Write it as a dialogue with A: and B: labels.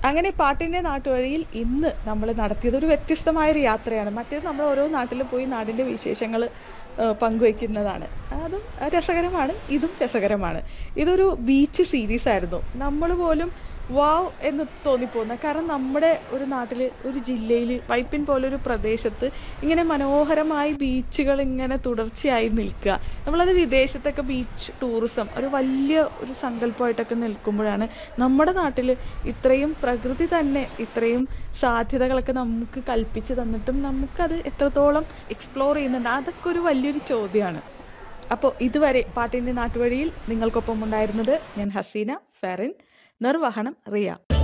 A: അങ്ങനെ പാട്ടിൻ്റെ നാട്ടുവഴിയിൽ ഇന്ന് നമ്മൾ നടത്തിയത് ഒരു വ്യത്യസ്തമായൊരു യാത്രയാണ് മറ്റേത് നമ്മൾ ഓരോ നാട്ടിൽ പോയി നാടിൻ്റെ വിശേഷങ്ങൾ പങ്കുവയ്ക്കുന്നതാണ് അതും രസകരമാണ് ഇതും രസകരമാണ് ഇതൊരു ബീച്ച് സീരീസ് ആയിരുന്നു നമ്മൾ പോലും വാവ് എന്ന് തോന്നിപ്പോകുന്ന കാരണം നമ്മുടെ ഒരു നാട്ടിൽ ഒരു ജില്ലയിൽ വൈപ്പിൻ പോലൊരു പ്രദേശത്ത് ഇങ്ങനെ മനോഹരമായി ബീച്ചുകൾ ഇങ്ങനെ തുടർച്ചയായി നിൽക്കുക നമ്മളത് വിദേശത്തൊക്കെ ബീച്ച് ടൂറിസം ഒരു വലിയ ഒരു സങ്കല്പമായിട്ടൊക്കെ നിൽക്കുമ്പോഴാണ് നമ്മുടെ നാട്ടിൽ ഇത്രയും പ്രകൃതി തന്നെ ഇത്രയും സാധ്യതകളൊക്കെ നമുക്ക് കൽപ്പിച്ച് തന്നിട്ടും നമുക്കത് എത്രത്തോളം എക്സ്പ്ലോർ ചെയ്യുന്നുണ്ട് അതൊക്കെ ഒരു വലിയൊരു ചോദ്യമാണ് അപ്പോൾ ഇതുവരെ പാട്ടിൻ്റെ നാട്ടുവഴിയിൽ നിങ്ങൾക്കൊപ്പം ഉണ്ടായിരുന്നത് ഞാൻ ഹസീന ഫെറിൻ നിർവഹണം റിയ